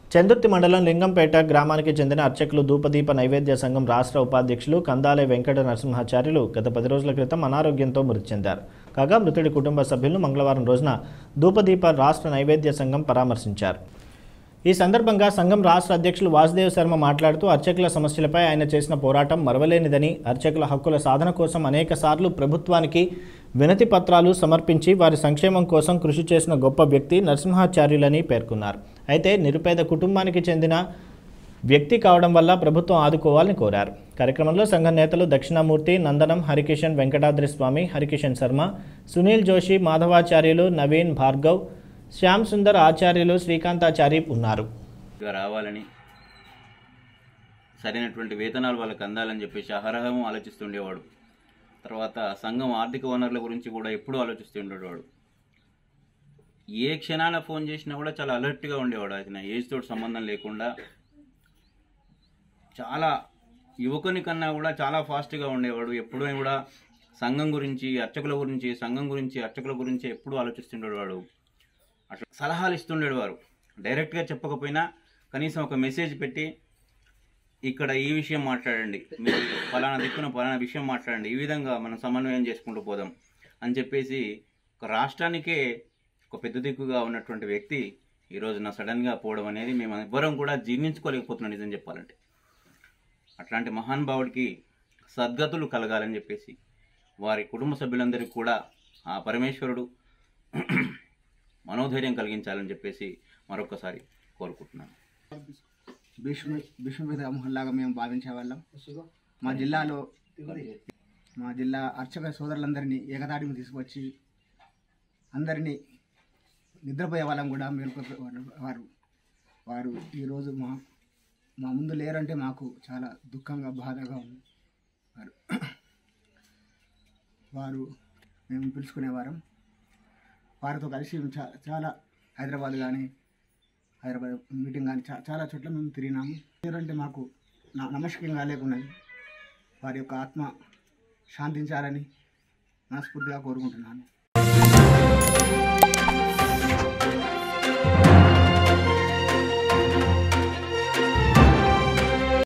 చందుర్తి మండలం లింగంపేట గ్రామానికి చెందిన అర్చకులు ధూపదీప నైవేద్య సంఘం రాష్ట్ర ఉపాధ్యక్షులు కందాలే వెంకట నరసింహాచార్యులు గత పది రోజుల క్రితం అనారోగ్యంతో మృతి చెందారు కాగా మృతుడి కుటుంబ సభ్యులను మంగళవారం రోజున ధూపదీప రాష్ట్ర నైవేద్య సంఘం పరామర్శించారు ఈ సందర్భంగా సంఘం రాష్ట్ర అధ్యక్షులు వాసుదేవ్ శర్మ మాట్లాడుతూ అర్చకుల సమస్యలపై ఆయన చేసిన పోరాటం మరవలేనిదని అర్చకుల హక్కుల సాధన కోసం అనేక సార్లు ప్రభుత్వానికి వినతి పత్రాలు సమర్పించి వారి సంక్షేమం కోసం కృషి చేసిన గొప్ప వ్యక్తి నరసింహాచార్యులని పేర్కొన్నారు అయితే నిరుపేద కుటుంబానికి చెందిన వ్యక్తి కావడం వల్ల ప్రభుత్వం ఆదుకోవాలని కోరారు కార్యక్రమంలో సంఘ నేతలు దక్షిణామూర్తి నందనం హరికిషన్ వెంకటాద్రి స్వామి హరికిషన్ శర్మ సునీల్ జోషి మాధవాచార్యులు నవీన్ భార్గవ్ శ్యామ్ సుందర్ ఆచార్యులు శ్రీకాంతాచారి ఉన్నారు గా రావాలని సరైనటువంటి వేతనాలు వాళ్ళకి అందాలని చెప్పేసి అహరహం ఆలోచిస్తుండేవాడు తర్వాత సంఘం ఆర్థిక వనరుల గురించి కూడా ఎప్పుడూ ఆలోచిస్తుండేవాడు ఏ క్షణాన ఫోన్ చేసినా కూడా చాలా అలర్ట్గా ఉండేవాడు ఆయన ఏజ్ తోటి సంబంధం లేకుండా చాలా యువకుని కన్నా కూడా చాలా ఫాస్ట్గా ఉండేవాడు ఎప్పుడూ కూడా సంఘం గురించి అర్చకుల గురించి సంఘం గురించి అర్చకుల గురించి ఎప్పుడూ ఆలోచిస్తుండేవాడు అట్లా సలహాలు ఇస్తుండేడు వారు డైరెక్ట్గా చెప్పకపోయినా కనీసం ఒక మెసేజ్ పెట్టి ఇక్కడ ఈ విషయం మాట్లాడండి మీరు ఫలానా దిక్కున ఫలానా విషయం మాట్లాడండి ఈ విధంగా మనం సమన్వయం చేసుకుంటూ పోదాం అని చెప్పేసి ఒక రాష్ట్రానికే ఒక పెద్ద దిక్కుగా ఉన్నటువంటి వ్యక్తి ఈ రోజున సడన్గా పోవడం అనేది మేము ఎవ్వరం కూడా జీర్ణించుకోలేకపోతున్నాం నిజం చెప్పాలంటే అట్లాంటి మహానుభావుడికి సద్గతులు కలగాలని చెప్పేసి వారి కుటుంబ సభ్యులందరికీ కూడా ఆ పరమేశ్వరుడు మనోధైర్యం కలిగించాలని చెప్పేసి మరొకసారి కోరుకుంటున్నాను భీష్మ భీష్మపితామహంలాగా మేము భావించే వాళ్ళం మా జిల్లాలో మా జిల్లా అర్చక సోదరులందరినీ ఏకతాటికి తీసుకొచ్చి అందరినీ నిద్రపోయే వాళ్ళం కూడా మేల్కొల్పే వాళ్ళు- వారు వారు ఈరోజు మా మా ముందు లేరంటే మాకు చాలా దుఃఖంగా బాధగా ఉంది వారు వారు మేము పిలుచుకునేవారం వారితో కలిసి మేము చా చాలా హైదరాబాద్ కానీ హైదరాబాద్ మీటింగ్ కానీ చా- చాలా చోట్ల మేము తిరిగినాము ఎందుకంటే మాకు నా నమస్కంగా లేకున్నది వారి యొక్క ఆత్మ శాంతించాలని మనస్ఫూర్తిగా కోరుకుంటున్నాను